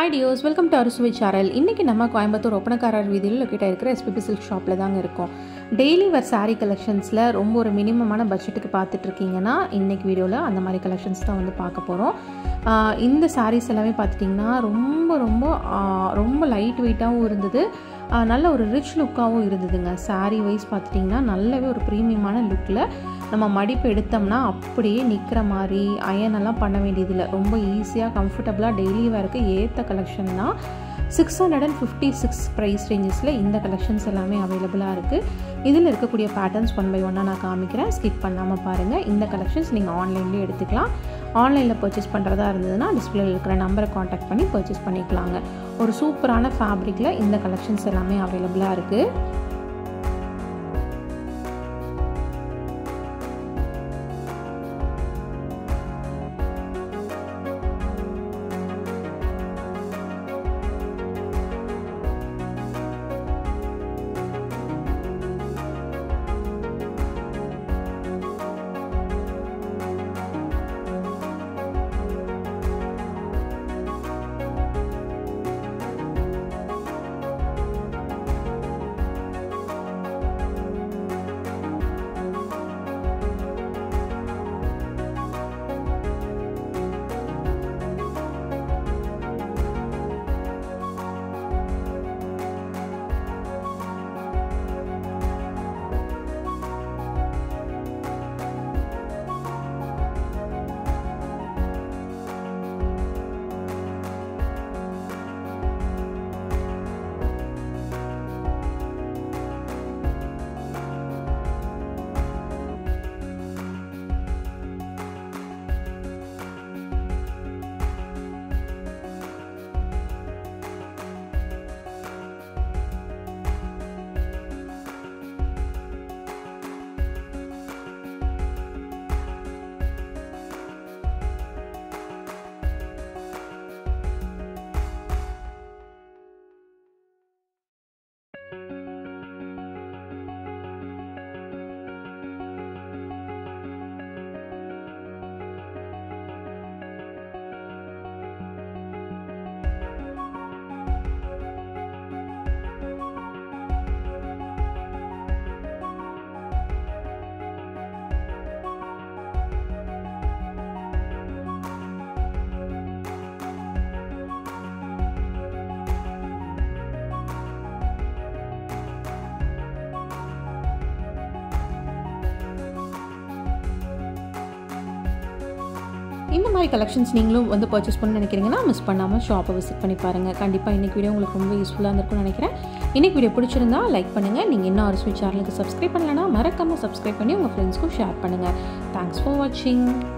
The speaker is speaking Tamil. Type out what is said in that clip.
ஹாய் டியோஸ் வெல்கம் டு அறுசுவை சாரல் இன்றைக்கி நம்ம கோயம்புத்தூர் ஒப்பனக்காரர் வீதியில் லொக்கேட் இருக்கிற எஸ்பிபி சில்க் ஷாப்பில் தாங்க இருக்கோம் டெய்லி வேர் saree கலெக்ஷன்ஸில் ரொம்ப ஒரு மினிமமான பட்ஜெட்டுக்கு பார்த்துட்டு இருக்கீங்கன்னா இன்றைக்கி வீடியோவில் அந்த மாதிரி கலெக்ஷன்ஸ் தான் வந்து பார்க்க போகிறோம் இந்த sarees எல்லாமே பார்த்துட்டிங்கன்னா ரொம்ப ரொம்ப ஆஹ், ரொம்ப லைட் வெயிட்டாகவும் இருந்தது ஆஹ், நல்ல ஒரு ரிச் லுக்காகவும் இருந்ததுங்க saree வைஸ் பார்த்துட்டிங்கன்னா நல்லாவே ஒரு ப்ரீமியமான லுக்கில் நம்ம மடிப்பு எடுத்தோம்னா அப்படியே நிற்கிற மாதிரி அயன் எல்லாம் பண்ண வேண்டியதில்லை ரொம்ப ஈஸியாக கம்ஃபர்டபுளாக டெய்லி வேருக்கு ஏற்ற கலெக்ஷன் தான் six hundred and fifty six price ரேஞ்சஸில் இந்த கலெக்ஷன்ஸ் எல்லாமே அவைலபிளாக இருக்குது இதில் இருக்கக்கூடிய பேட்டர்ன்ஸ் ஒன் பை ஒன்னாக நான் காமிக்கிறேன் ஸ்கிப் பண்ணாமல் பாருங்கள் இந்த கலெக்ஷன்ஸ் நீங்கள் ஆன்லைன்லேயே எடுத்துக்கலாம் ஆன்லைனில் பர்ச்சேஸ் பண்ணுறதா இருந்ததுன்னா டிஸ்பிளேல இருக்கிற நம்பரை காண்டாக்ட் பண்ணி பர்ச்சேஸ் பண்ணிக்கலாங்க ஒரு சூப்பரான ஃபேப்ரிக்கில் இந்த கலெக்ஷன்ஸ் எல்லாமே அவைலபிளாக இருக்குது இந்த மாதிரி கலெக்ஷன்ஸ் நீங்களும் வந்து பர்ச்சேஸ் பண்ண நினைக்கிறீங்கன்னா மிஸ் பண்ணாமல் ஷாப்பை விசிட் பண்ணி பாருங்கள் கண்டிப்பாக இன்றைக்கி வீடியோ உங்களுக்கு ரொம்ப யூஸ்ஃபுல்லாக இருந்திருக்கும்னு நினைக்கிறேன் இன்றைக்கி வீடியோ பிடிச்சிருந்தா லைக் பண்ணுங்கள் நீங்கள் இன்னும் அரசு சேனலுக்கு சப்ஸ்கிரைப் பண்ணலைன்னா மறக்காமல் சப்ஸ்கிரைப் பண்ணி உங்கள் ஃப்ரெண்ட்ஸ்க்கும் ஷேர் பண்ணுங்கள் தேங்க்ஸ் ஃபார் வாட்சிங்